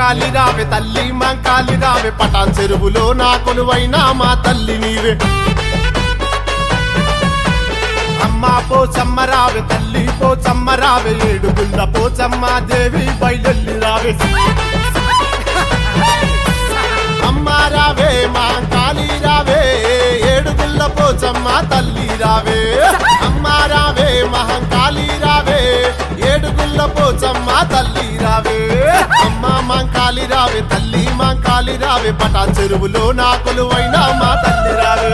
మంకాలి రావే తల్లి మంకాలి రావే పటాన్ చెరువులో నా కొలువైనా మా తల్లి నీవే అమ్మా పోచమ్మ రావే తల్లి పోచమ్మ రావే ఏడుగుండ పోచమ్మ దేవి బయలెల్లి రావే అమ్మ రావే మా కాళీ రావే ఏడుగుల్ల పోచమ్మ తల్లి రావే అమ్మ రావే మహంకాళీ రావే ఏడుగుల్ల పోచమ్మ తల్లి రావే అమ్మ మంకాళి రావే తల్లి మంకాళి రావే పటా చెరువులో నా కొలువైన మా తల్లి రావే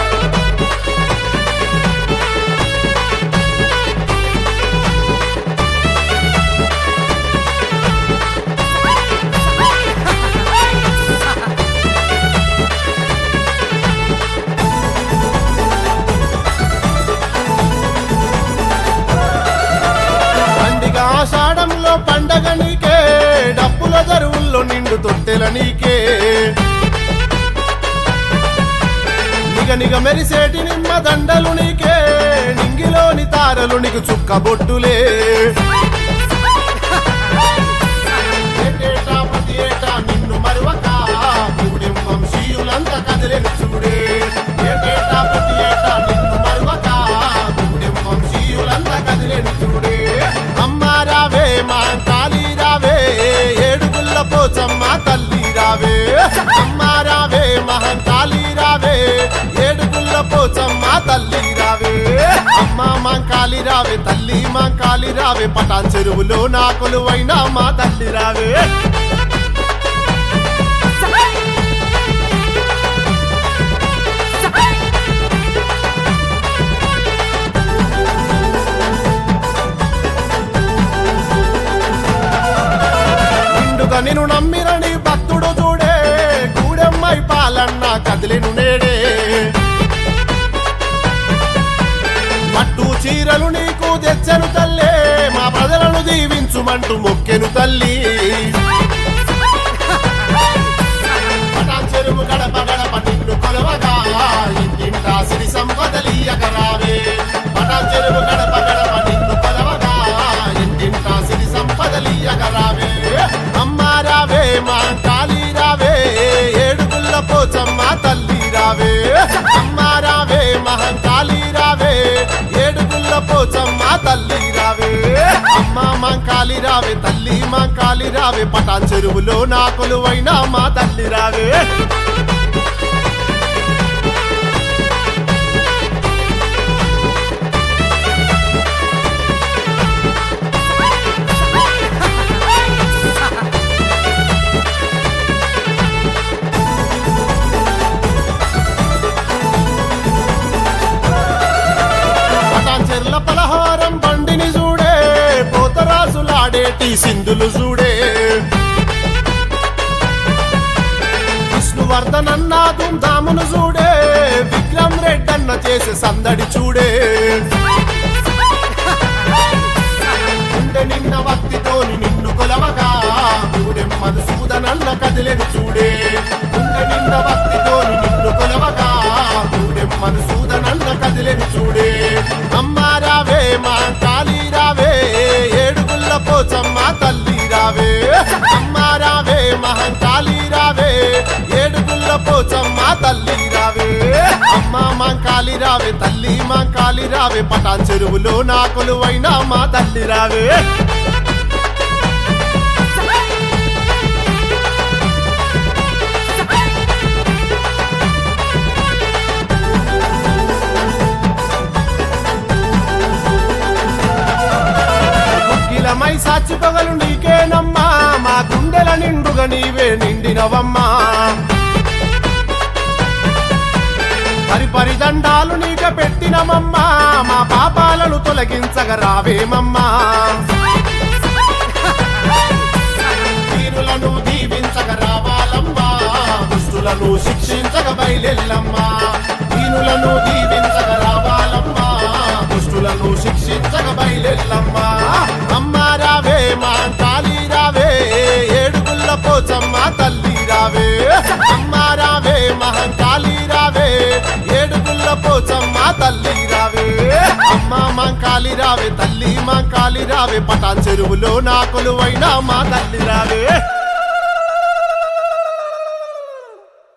పండుగ ఆషాఢంలో పండగ నీకే డప్పుల దరువుల్లో నిండు తొట్టెల నీకే నిగ నిగ మెరిసేటి నిమ్మ దండలు నీకే నింగిలోని తారలు నీకు చుక్క బొట్టులే ఏటేటా ప్రతి ఏటా నిన్ను మరువక పూడెం వంశీయులంతా కదిలేని చూడే ఏటేటా ప్రతి ఏటా నిన్ను మరువక పూడెం వంశీయులంతా కదిలేని చూడే అమ్మ రావే మా కాళీ రావే ఏడుగుల్ల పోచమ్మ తల్లి రావే అమ్మ రావే మహంకాళీ రావే ఏడుగుల్ల పోచమ్మ తల్లి రావే అమ్మ మంకాళి రావే తల్లి మంకాళి రావే పటాన్ చెరువులో నా కొలువైన మా తల్లి రావే నిండుగా నిన్ను నమ్మిరని భక్తుడు చూడే గూడెమ్మై పాలన్న కదిలిను నేడే పట్టు చీరలు నీకు తెచ్చను తల్లే మా ప్రజలను దీవించుమంటూ మొక్కెను తల్లి పటాన్ చెరువు గడప గడప నిన్ను కొలవగా ఇంటింటా సిరి సంపదలీయక రావే పటాన్ చెరువు గడప గడప నిన్ను కొలవగా ఇంటింటా సిరి సంపదలీయక రావే అమ్మ రావే మా కాళీ రావే ఏడుగుల్ల పోచమ్మ తల్లి రావే అమ్మ రావే మహంకాళీ రావే ఏడుగుల్ల పోచమ్మ తల్లి రావే అమ్మ మంకాళి రావే తల్లి మంకాళి రావే పటాన్ చెరువులో నా కొలువైన మా తల్లి రావే పటాన్చెర్ల పలహారం బండిని చూడే పోతరాసులాడేటి సింధులు చూడే విష్ణువర్ధనన్న ధూమ్ధామును చూడే విక్రమ్ రెడ్డన్న చేసే సందడి చూడే గుండె నిన్న భక్తితోని నిన్ను కొలవగా గూడెం మధుసూదనన్న కదిలేను చూడే గుండె నిన్న భక్తితోని నిన్ను కొలవగా గూడెం మధుసూదనన్న కదిలేను చూడే అమ్మ రావే మా కాళీ రావే ఏడుగుల్ల పోచమ్మ తల్లి రావే అమ్మ రావే మహంకాళీ రావే ఏడుగుల్ల పోచమ్మ తల్లి రావే అమ్మ మంకాళి రావే తల్లి మంకాళి రావే పటాన్ చెరువులో నా కొలువైన మా తల్లి రావే ముగ్గిలమై సాచి పగలు నీకేనమ్మా మా గుండెల నిండుగా నీవే నిండినవమ్మా పరి పరిదండాలు నీక పెట్టినమమ్మా మా పాపాలను తొలగించగ రావేమమ్మా వీరులను దీవించగ రావాలమ్మా దుష్టులను శిక్షించగ బయలెల్లమ్మా వీరులను దీవించగ రావాలమ్మా దుష్టులను శిక్షించగ బయలెల్లమ్మా అమ్మ రావే మా కాళీ రావే ఏడుగుల్ల పోచమ్మ తల్లి రావే అమ్మ రావే మహంకాళీ రావే ఏడుగుల్ల పోచమ్మ తల్లి రావే అమ్మ మంకాళి రావే తల్లి మంకాళి రావే పటాన్ చెరువులో నా కొలువైన మా తల్లి రావే